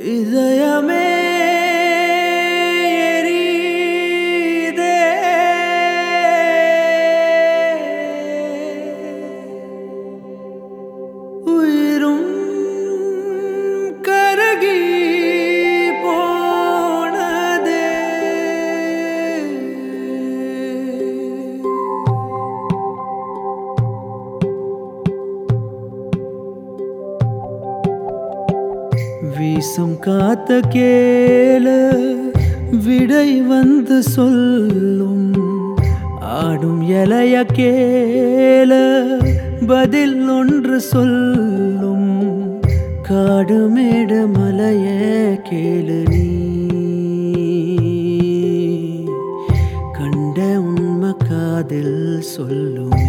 இதயமே எரியுதே. உயிரும் கருகி போனதே வீசும் காத்த கேள விடை வந்து சொல்லும் ஆடும் இலைய கேள பதில் ஒன்று சொல்லும் காடு மேடு மலைய கேளு நீ கண்ட உண்மை காதில் சொல்லுமே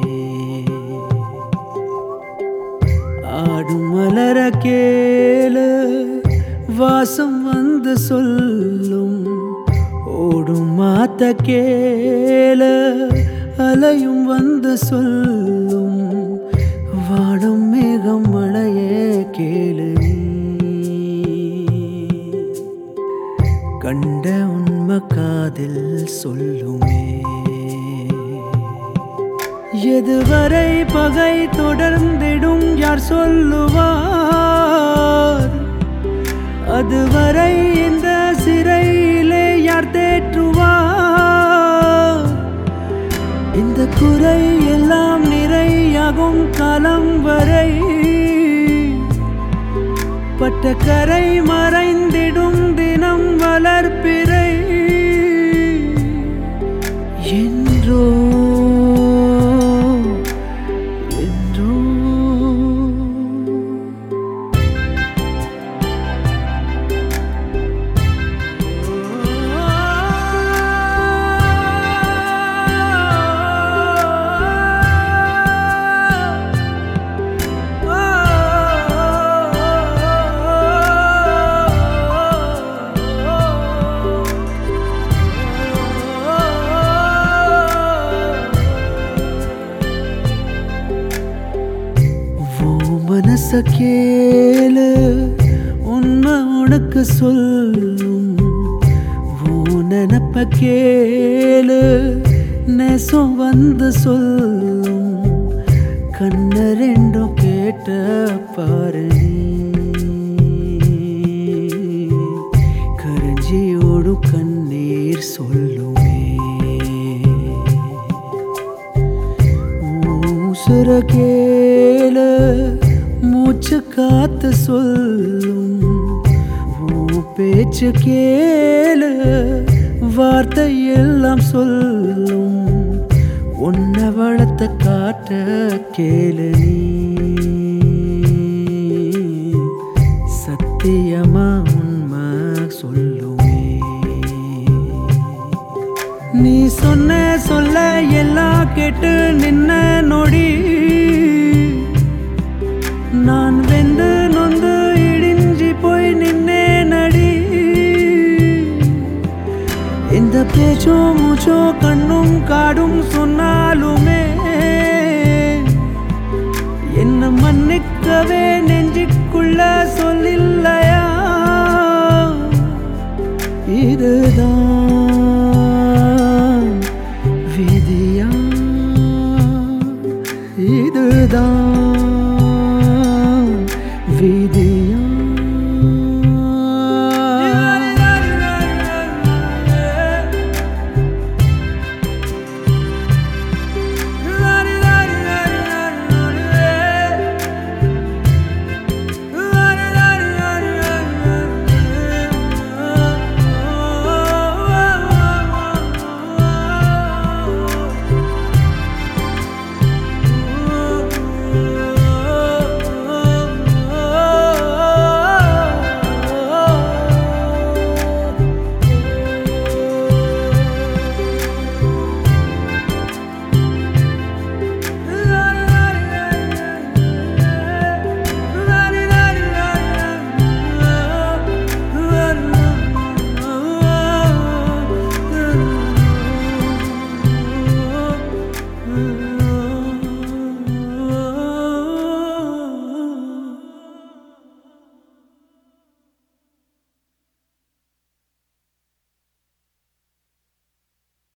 ஆடும் மலர கேளு வாசம் வந்து சொல்லும் ஓடும் மாத்த கேளு அலையும் வந்து சொல்லும் வாடும் மேகம் மழையே கேளு நீ. கண்ட உண்மை காதில் சொல்லுமே எதுவரை பகை தொடர்ந்திடும் யார் சொல்லுவார் அதுவரை இந்த சிறையிலே யார் தேற்றுவார் இந்த குறை எல்லாம் நிறையாகும் காலம் வரை பட்ட கரை மறைந்திடும் தினம் வளர்ப்பிறை என்றோ என்றோ ஓ மனச கேளு உண்மை உனக்கு சொல்லும் ஓ நினப்ப கேளு நெசம் வந்து சொல்லும் கண்ண ரெண்டும் கேட்ட பாரு கரஞ்சியோடு கண்ணீர் சொல்லுமே உசுர கேள மூச்சு காத்து சொல்லும் உன் பேச்சு கேள வார்த்தை எல்லாம் சொல்லும் உன்னை வளர்த்த காட்ட கேளு நீ சத்தியமா உண்மை சொல்லுமே நீ சொன்ன சொல்ல எல்லாம் கேட்டு நின்ன நொடி நான் வெந்து நொந்து இடிஞ்சி போய் நின்னே நடி இந்த பேச்சோ மூச்சோ கண்ணும் காடும் சொன்னாலுமே என்ன மன்னிக்கவே நெஞ்சுக்குள்ள சொல்லில்லையா இதுதான்